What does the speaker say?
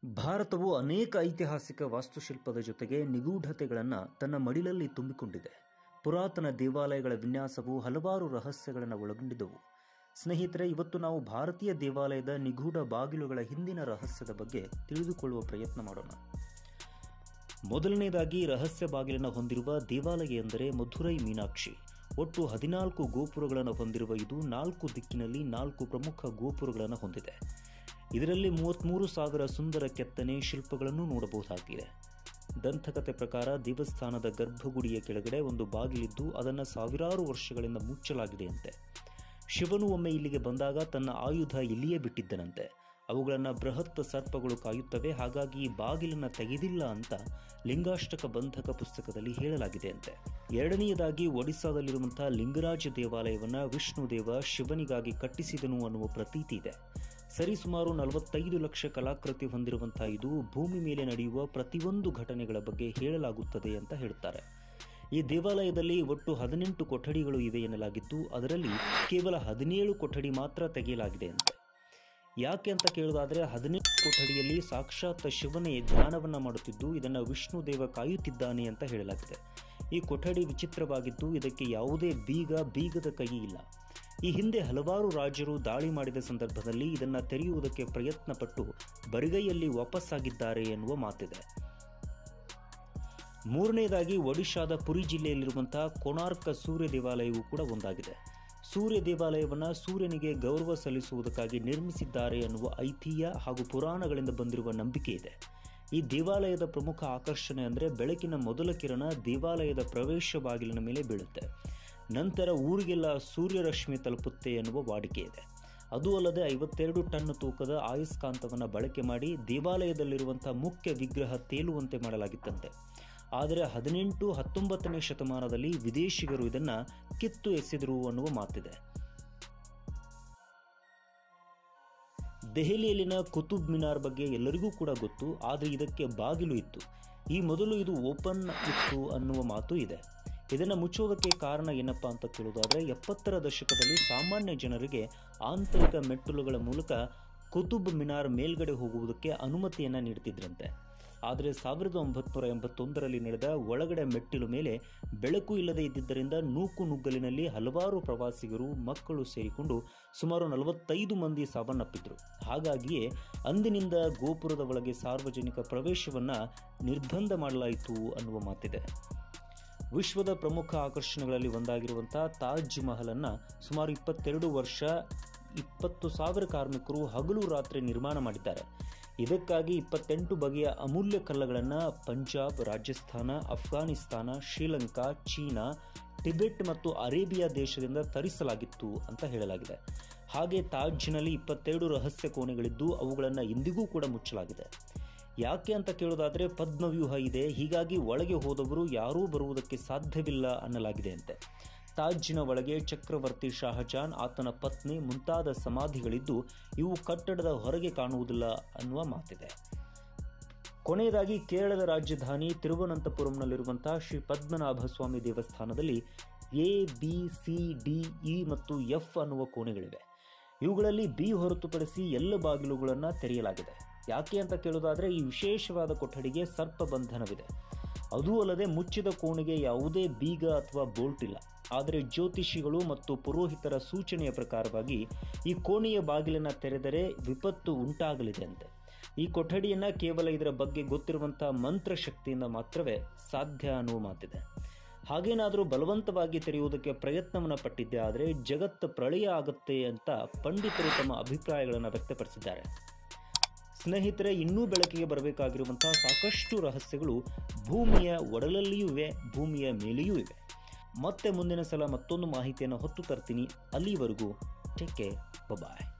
ಭಾರತವು ಅನೇಕ ಐತಿಹಾಸಿಕ ವಾಸ್ತುಶಿಲ್ಪದ ಜೊತೆಗೆ ನಿಗೂಢತೆಗಳನ್ನು ತನ್ನ ಮಡಿಲಲ್ಲಿ ತುಂಬಿಕೊಂಡಿದೆ ಪುರಾತನ ದೇವಾಲಯಗಳ ವಿನ್ಯಾಸವು ಹಲವಾರು ರಹಸ್ಯಗಳನ್ನು ಒಳಗೊಂಡಿದ್ದವು ಸ್ನೇಹಿತರೆ ಇವತ್ತು ನಾವು ಭಾರತೀಯ ದೇವಾಲಯದ ನಿಗೂಢ ಬಾಗಿಲುಗಳ ಹಿಂದಿನ ರಹಸ್ಯದ ಬಗ್ಗೆ ತಿಳಿದುಕೊಳ್ಳುವ ಪ್ರಯತ್ನ ಮಾಡೋಣ ಮೊದಲನೇದಾಗಿ ರಹಸ್ಯ ಬಾಗಿಲನ್ನು ಹೊಂದಿರುವ ದೇವಾಲಯ ಎಂದರೆ ಮಧುರೈ ಮೀನಾಕ್ಷಿ ಒಟ್ಟು ಹದಿನಾಲ್ಕು ಗೋಪುರಗಳನ್ನು ಹೊಂದಿರುವ ಇದು ನಾಲ್ಕು ದಿಕ್ಕಿನಲ್ಲಿ ನಾಲ್ಕು ಪ್ರಮುಖ ಗೋಪುರಗಳನ್ನು ಹೊಂದಿದೆ ಇದರಲ್ಲಿ ಮೂವತ್ತ್ಮೂರು ಸಾವಿರ ಸುಂದರ ಕೆತ್ತನೆ ಶಿಲ್ಪಗಳನ್ನು ನೋಡಬಹುದಾಗಿದೆ ದಂತಕತೆ ಪ್ರಕಾರ ದೇವಸ್ಥಾನದ ಗರ್ಭಗುಡಿಯ ಕೆಳಗಡೆ ಒಂದು ಬಾಗಿಲಿದ್ದು ಅದನ್ನು ಸಾವಿರಾರು ವರ್ಷಗಳಿಂದ ಮುಚ್ಚಲಾಗಿದೆಯಂತೆ ಶಿವನು ಒಮ್ಮೆ ಇಲ್ಲಿಗೆ ಬಂದಾಗ ತನ್ನ ಆಯುಧ ಇಲ್ಲಿಯೇ ಬಿಟ್ಟಿದ್ದನಂತೆ ಅವುಗಳನ್ನು ಬೃಹತ್ ಸರ್ಪಗಳು ಕಾಯುತ್ತವೆ ಹಾಗಾಗಿ ಈ ಬಾಗಿಲನ್ನು ತೆಗೆದಿಲ್ಲ ಅಂತ ಲಿಂಗಾಷ್ಟಕ ಬಂಧಕ ಪುಸ್ತಕದಲ್ಲಿ ಹೇಳಲಾಗಿದೆ ಅಂತೆ ಎರಡನೆಯದಾಗಿ ಒಡಿಸ್ಸಾದಲ್ಲಿರುವಂತಹ ಲಿಂಗರಾಜ ದೇವಾಲಯವನ್ನು ವಿಷ್ಣುದೇವ ಶಿವನಿಗಾಗಿ ಕಟ್ಟಿಸಿದನು ಅನ್ನುವ ಪ್ರತೀತಿ ಇದೆ ಸರಿಸುಮಾರು ನಲವತ್ತೈದು ಲಕ್ಷ ಕಲಾಕೃತಿ ಹೊಂದಿರುವಂತಹ ಇದು ಭೂಮಿ ಮೇಲೆ ನಡೆಯುವ ಪ್ರತಿಯೊಂದು ಘಟನೆಗಳ ಬಗ್ಗೆ ಹೇಳಲಾಗುತ್ತದೆ ಅಂತ ಹೇಳುತ್ತಾರೆ ಈ ದೇವಾಲಯದಲ್ಲಿ ಒಟ್ಟು ಹದಿನೆಂಟು ಕೊಠಡಿಗಳು ಇವೆ ಎನ್ನಲಾಗಿದ್ದು ಅದರಲ್ಲಿ ಕೇವಲ ಹದಿನೇಳು ಕೊಠಡಿ ಮಾತ್ರ ತೆಗೆಯಲಾಗಿದೆ ಅಂತೆ ಯಾಕೆ ಅಂತ ಕೇಳೋದಾದ್ರೆ ಹದಿನೆಂಟು ಕೊಠಡಿಯಲ್ಲಿ ಸಾಕ್ಷಾತ್ ಶಿವನೇ ಧ್ಯಾನವನ್ನ ಮಾಡುತ್ತಿದ್ದು ಇದನ್ನು ವಿಷ್ಣು ದೇವ ಕಾಯುತ್ತಿದ್ದಾನೆ ಅಂತ ಹೇಳಲಾಗಿದೆ ಈ ಕೊಠಡಿ ವಿಚಿತ್ರವಾಗಿದ್ದು ಇದಕ್ಕೆ ಯಾವುದೇ ಬೀಗ ಬೀಗದ ಕೈ ಇಲ್ಲ ಈ ಹಿಂದೆ ಹಲವಾರು ರಾಜ್ಯರು ದಾಳಿ ಮಾಡಿದ ಸಂದರ್ಭದಲ್ಲಿ ಇದನ್ನು ತೆರೆಯುವುದಕ್ಕೆ ಪ್ರಯತ್ನ ಪಟ್ಟು ಬರಿಗೈಯಲ್ಲಿ ವಾಪಸ್ಸಾಗಿದ್ದಾರೆ ಎನ್ನುವ ಮಾತಿದೆ ಮೂರನೇದಾಗಿ ಒಡಿಶಾದ ಪುರಿ ಜಿಲ್ಲೆಯಲ್ಲಿರುವಂತಹ ಕೊಣಾರ್ಕ ಸೂರ್ಯ ದೇವಾಲಯವೂ ಕೂಡ ಒಂದಾಗಿದೆ ಸೂರ್ಯ ದೇವಾಲಯವನ್ನು ಸೂರ್ಯನಿಗೆ ಗೌರವ ಸಲ್ಲಿಸುವುದಕ್ಕಾಗಿ ನಿರ್ಮಿಸಿದ್ದಾರೆ ಎನ್ನುವ ಐತಿಹ್ಯ ಹಾಗೂ ಪುರಾಣಗಳಿಂದ ಬಂದಿರುವ ನಂಬಿಕೆ ಇದೆ ಈ ದೇವಾಲಯದ ಪ್ರಮುಖ ಆಕರ್ಷಣೆ ಅಂದರೆ ಬೆಳಕಿನ ಮೊದಲ ಕಿರಣ ದೇವಾಲಯದ ಪ್ರವೇಶ ಬಾಗಿಲಿನ ಮೇಲೆ ಬೀಳುತ್ತೆ ನಂತರ ಊರಿಗೆಲ್ಲ ಸೂರ್ಯರಶ್ಮಿ ತಲುಪುತ್ತೆ ಎನ್ನುವ ವಾಡಿಕೆ ಇದೆ ಅದು ಅಲ್ಲದೆ ಐವತ್ತೆರಡು ಟನ್ ತೂಕದ ಆಯಸ್ಕಾಂತವನ್ನು ಬಳಕೆ ಮಾಡಿ ದೇವಾಲಯದಲ್ಲಿರುವಂತಹ ಮುಖ್ಯ ವಿಗ್ರಹ ತೇಲುವಂತೆ ಮಾಡಲಾಗಿತ್ತಂತೆ ಆದರೆ ಹದಿನೆಂಟು ಹತ್ತೊಂಬತ್ತನೇ ಶತಮಾನದಲ್ಲಿ ವಿದೇಶಿಗರು ಇದನ್ನು ಕಿತ್ತು ಎಸೆದರು ಅನ್ನುವ ಮಾತಿದೆ ದೆಹಲಿಯಲ್ಲಿನ ಕುತುಬ್ ಮಿನಾರ್ ಬಗ್ಗೆ ಎಲ್ಲರಿಗೂ ಕೂಡ ಗೊತ್ತು ಆದರೆ ಇದಕ್ಕೆ ಬಾಗಿಲು ಇತ್ತು ಈ ಮೊದಲು ಇದು ಓಪನ್ ಇತ್ತು ಅನ್ನುವ ಮಾತು ಇದೆ ಇದನ್ನು ಮುಚ್ಚೋದಕ್ಕೆ ಕಾರಣ ಏನಪ್ಪಾ ಅಂತ ಕೇಳೋದಾದರೆ ಎಪ್ಪತ್ತರ ದಶಕದಲ್ಲಿ ಸಾಮಾನ್ಯ ಜನರಿಗೆ ಆಂತರಿಕ ಮೆಟ್ಟಲುಗಳ ಮೂಲಕ ಕುತುಬ್ ಮಿನಾರ್ ಮೇಲ್ಗಡೆ ಹೋಗುವುದಕ್ಕೆ ಅನುಮತಿಯನ್ನು ನೀಡುತ್ತಿದ್ರಂತೆ ಆದರೆ ಸಾವಿರದ ಒಂಬತ್ನೂರ ಎಂಬತ್ತೊಂದರಲ್ಲಿ ನಡೆದ ಒಳಗಡೆ ಮೆಟ್ಟಿಲು ಮೇಲೆ ಬೆಳಕು ಇಲ್ಲದೆ ಇದ್ದಿದ್ದರಿಂದ ನೂಕು ನುಗ್ಗಲಿನಲ್ಲಿ ಹಲವಾರು ಪ್ರವಾಸಿಗರು ಮಕ್ಕಳು ಸೇರಿಕೊಂಡು ಸುಮಾರು ನಲವತ್ತೈದು ಮಂದಿ ಸಾವನ್ನಪ್ಪಿದ್ರು ಹಾಗಾಗಿಯೇ ಅಂದಿನಿಂದ ಗೋಪುರದ ಒಳಗೆ ಸಾರ್ವಜನಿಕ ಪ್ರವೇಶವನ್ನು ನಿರ್ಬಂಧ ಮಾಡಲಾಯಿತು ಅನ್ನುವ ಮಾತಿದೆ ವಿಶ್ವದ ಪ್ರಮುಖ ಆಕರ್ಷಣೆಗಳಲ್ಲಿ ಒಂದಾಗಿರುವಂತಹ ತಾಜ್ ಮಹಲನ್ನು ಸುಮಾರು ಇಪ್ಪತ್ತೆರಡು ವರ್ಷ ಇಪ್ಪತ್ತು ಸಾವಿರ ಕಾರ್ಮಿಕರು ಹಗಲು ರಾತ್ರಿ ನಿರ್ಮಾಣ ಮಾಡಿದ್ದಾರೆ ಇದಕ್ಕಾಗಿ ಇಪ್ಪತ್ತೆಂಟು ಬಗೆಯ ಅಮೂಲ್ಯ ಕಲ್ಲುಗಳನ್ನು ಪಂಜಾಬ್ ರಾಜಸ್ಥಾನ ಅಫ್ಘಾನಿಸ್ತಾನ ಶ್ರೀಲಂಕಾ ಚೀನಾ ಟಿಬೆಟ್ ಮತ್ತು ಅರೇಬಿಯಾ ದೇಶದಿಂದ ತರಿಸಲಾಗಿತ್ತು ಅಂತ ಹೇಳಲಾಗಿದೆ ಹಾಗೆ ತಾಜ್ನಲ್ಲಿ ಇಪ್ಪತ್ತೆರಡು ರಹಸ್ಯ ಕೋಣೆಗಳಿದ್ದು ಅವುಗಳನ್ನು ಇಂದಿಗೂ ಕೂಡ ಮುಚ್ಚಲಾಗಿದೆ ಯಾಕೆ ಅಂತ ಕೇಳೋದಾದರೆ ಪದ್ಮವ್ಯೂಹ ಇದೆ ಹೀಗಾಗಿ ಒಳಗೆ ಹೋದವರು ಯಾರೂ ಬರುವುದಕ್ಕೆ ಸಾಧ್ಯವಿಲ್ಲ ಅನ್ನಲಾಗಿದೆ ಅಂತೆ ತಾಜ್ಜಿನ ಒಳಗೆ ಚಕ್ರವರ್ತಿ ಶಾಹಜಾನ್ ಆತನ ಪತ್ನಿ ಮುಂತಾದ ಸಮಾಧಿಗಳಿದ್ದು ಇವು ಕಟ್ಟಡದ ಹೊರಗೆ ಕಾಣುವುದಿಲ್ಲ ಅನ್ನುವ ಮಾತಿದೆ ಕೊನೆಯದಾಗಿ ಕೇರಳದ ರಾಜಧಾನಿ ತಿರುವನಂತಪುರಂನಲ್ಲಿರುವಂತಹ ಶ್ರೀ ಪದ್ಮನಾಭ ಸ್ವಾಮಿ ದೇವಸ್ಥಾನದಲ್ಲಿ A B C D E ಮತ್ತು ಎಫ್ ಅನ್ನುವ ಕೋಣೆಗಳಿವೆ ಇವುಗಳಲ್ಲಿ ಬಿ ಹೊರತುಪಡಿಸಿ ಎಲ್ಲ ಬಾಗಿಲುಗಳನ್ನು ತೆರೆಯಲಾಗಿದೆ ಯಾಕೆ ಅಂತ ಕೇಳೋದಾದರೆ ಈ ವಿಶೇಷವಾದ ಕೊಠಡಿಗೆ ಸರ್ಪ ಬಂಧನವಿದೆ ಅದೂ ಅಲ್ಲದೆ ಮುಚ್ಚಿದ ಕೋಣೆಗೆ ಯಾವುದೇ ಬೀಗ ಅಥವಾ ಬೋಲ್ಟ್ ಇಲ್ಲ ಆದರೆ ಜ್ಯೋತಿಷಿಗಳು ಮತ್ತು ಪುರೋಹಿತರ ಸೂಚನೆಯ ಪ್ರಕಾರವಾಗಿ ಈ ಕೋಣೆಯ ಬಾಗಿಲನ್ನು ತೆರೆದರೆ ವಿಪತ್ತು ಉಂಟಾಗಲಿದೆ ಅಂತೆ ಈ ಕೊಠಡಿಯನ್ನು ಕೇವಲ ಇದರ ಬಗ್ಗೆ ಗೊತ್ತಿರುವಂತಹ ಮಂತ್ರ ಶಕ್ತಿಯಿಂದ ಮಾತ್ರವೇ ಸಾಧ್ಯ ಅನ್ನುವ ಮಾತಿದೆ ಹಾಗೇನಾದರೂ ಬಲವಂತವಾಗಿ ತೆರೆಯುವುದಕ್ಕೆ ಪ್ರಯತ್ನವನ್ನು ಪಟ್ಟಿದ್ದೆ ಆದರೆ ಜಗತ್ತು ಪ್ರಳಯ ಆಗುತ್ತೆ ಅಂತ ಪಂಡಿತರು ತಮ್ಮ ಅಭಿಪ್ರಾಯಗಳನ್ನು ವ್ಯಕ್ತಪಡಿಸಿದ್ದಾರೆ ಸ್ನೇಹಿತರೆ ಇನ್ನೂ ಬೆಳಕಿಗೆ ಬರಬೇಕಾಗಿರುವಂತಹ ಸಾಕಷ್ಟು ರಹಸ್ಯಗಳು ಭೂಮಿಯ ಒಡಲಲ್ಲಿಯೂ ಇವೆ ಭೂಮಿಯ ಮೇಲೆಯೂ ಇವೆ ಮತ್ತೆ ಮುಂದಿನ ಸಲ ಮತ್ತೊಂದು ಮಾಹಿತಿಯನ್ನು ಹೊತ್ತು ತರ್ತೀನಿ ಅಲ್ಲಿವರೆಗೂ ಟೇಕ್ ಕೇರ್ ಬಾಯ್